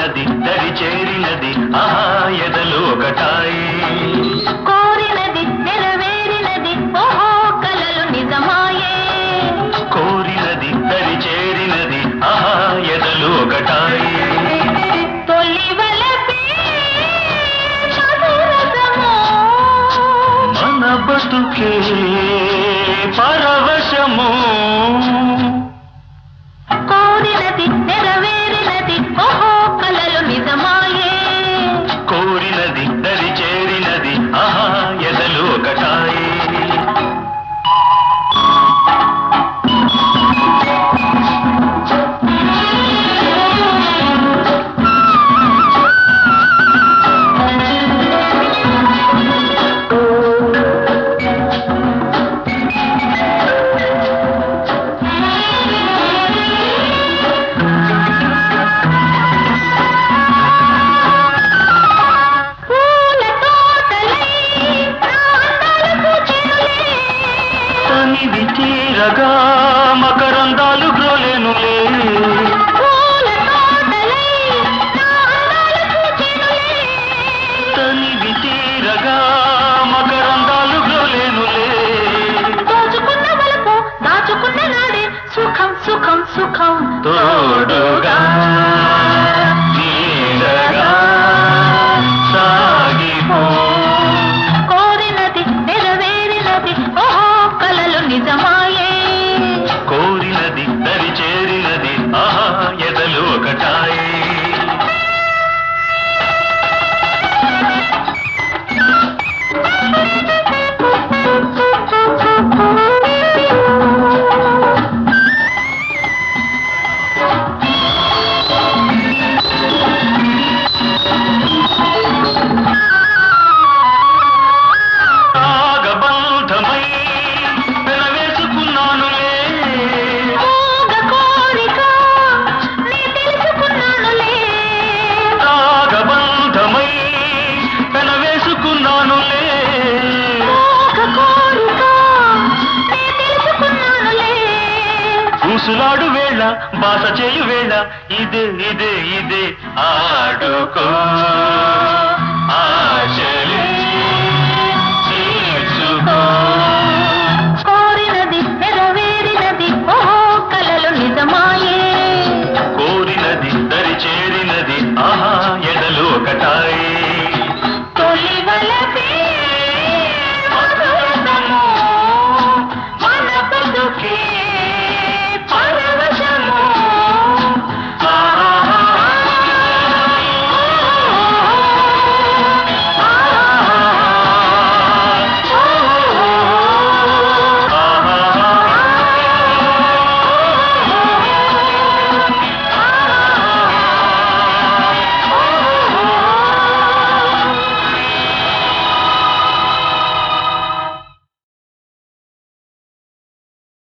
కోరినది దరి చేరినది ఆహా ఎదలు ఒకటాయి కోరినది నెరవేరినది ఓహో కలలు నిజమాయే కోరినది దరి చేరినది ఆహా ఎదలు ఒకటాయి తొలి వలపే మధురసము. మన బతుకే పరవశము కోరినది నెరవేరినది ఓహో కలలు నిజమాయే కోరినది దరి చేరినది ఆహా ఎదలు ఒకటాయి పూల తోటలై నా అందాలకు చెరులే. తనివి తీరగా మకరందాలు గ్రోలేనులే పూల తోటలై నా అందాలకు చెరులే. తనివి తీరగా మకరందాలు గ్రోలేనులే దోచుకున్న వలపు దాచుకున్న నాడే సుఖం సుఖం సుఖం తోడుగా నీడగా సాగిపో కోరినది నెరవేరినది ఓహో కలలు నిజమాయే కోరినది దరి చేరినది ఆహా ఎదలు ఒకటాయి రాగబంధమై పెనవేసుకున్నానులే మూగ కోరిక నీ తెలుసుకున్నానులే రాగబంధమై పెనవేసుకున్నానులే మూగ కోరిక నీ తెలుసుకున్నానులే ఊసులాడు వేళ బాస చేయు వేళ ఇదే ఇదే ఇదే ఆడుకో ఆశ